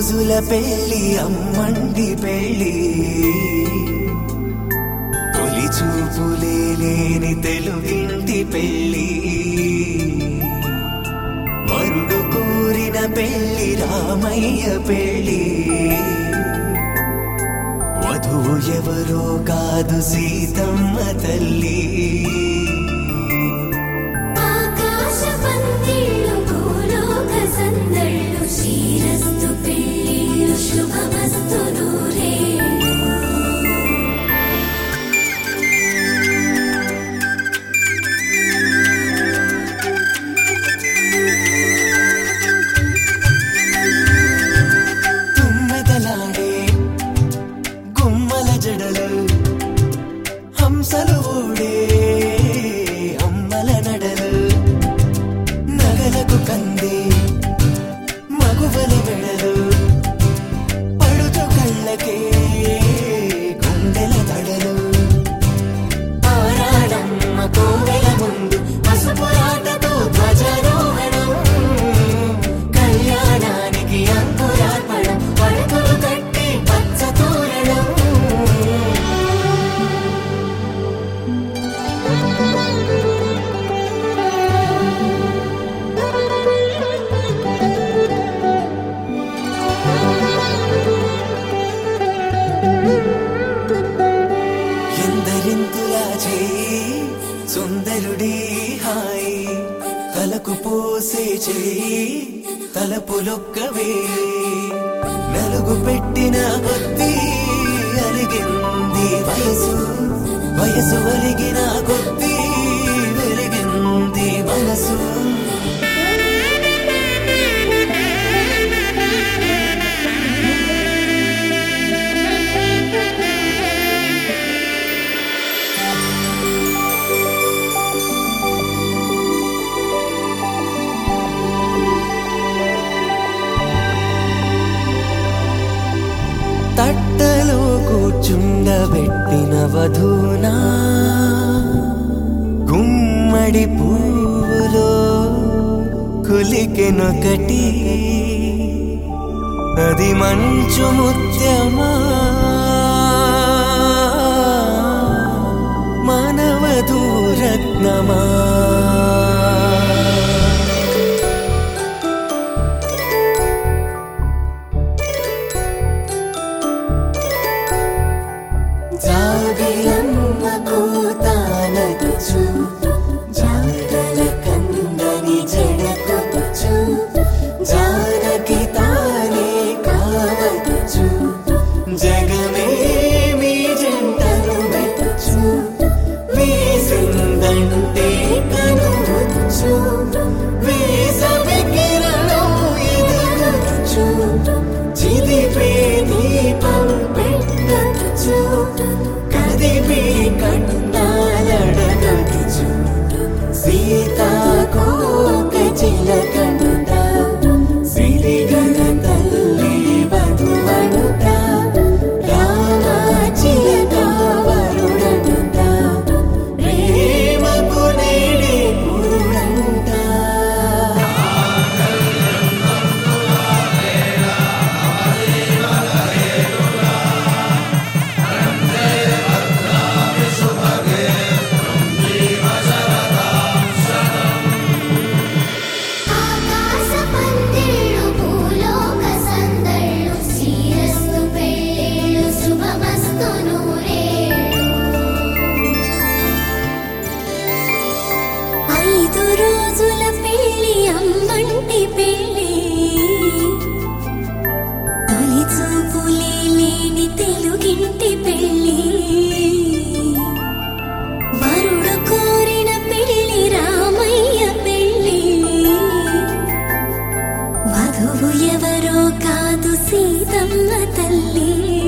రోజుల పెళ్లి అమ్మండి పెళ్లి తొలి చూపులే లేని తెలుగింటి పెళ్లి వరుడు కోరిన పెళ్లి రామయ్య పెళ్లి వధువు ఎవరో కాదు సీతమ్మ తల్లి ఆకాశ పందిళ్ళు భూలోక సందళ్ళు శ్రీరస్తు పెళ్ళిళ్ళు శుభమస్తు నూరేళ్ళు తుమ్మెదలాడే గుమ్మల జడలు హంసలు ఊడే అమ్మల నడలు నగలకు కంది మగువల మెడలు పడుచు కళ్ళకే గుండెల తడలు ఆరాడమ్మ కోవెల ముందు పసుపు రాతతో ధ్వజారోహణం కళ్యాణానికి అంకురార్పణం పడకలు కట్టి పచ్చ తోరణం ఎందరింతులా చేయి సుందరుడి హాయి తలకు పోసే చేయి తలపులొక్కవే నలుగు పెట్టిన కొద్దీ అలిగింది వయసు వయసు ఒలిగిన కొద్దీ వెలిగింది మనసు తట్టలో కూర్చుండబెట్టిన వధూనా గుమ్మడి పువ్వులో కులికెనొకటి అది మంచు ముత్యమా మానవధూరత్నమా జాబిలమ్మ కూతానగుచు జాడల కందని జడకొచ్చు జానకి తానే కావదుచు జగమే మీ జంటను వెతుచు వేసిందంటే కనువచ్చు వేసవి కిరణం ఎదుగుచు చిదిపే దీపం పెట్టచ్చు కదిపే కన్నాలడగచ్చు సీతాకోక చిలకనుట సిరిగన తల్లి వధువనుట రామ చిలక వరుడనుట ప్రేమకు నేడే పురుడంట ఆకాశ పందిళ్ళు భూలోక సందళ్ళు శ్రీరస్తు పెళ్ళిళ్ళు శుభమస్తు నూరేళ్ళు ఐదు రోజుల పెళ్లి అమ్మంటి పెళ్లి తొలి చూపులే లేని తెలుగింటి పెళ్లి వరుడు కోరిన పెళ్లి రామయ్య పెళ్లి వధువు ఎవరో కాదు సీతమ్మ తల్లి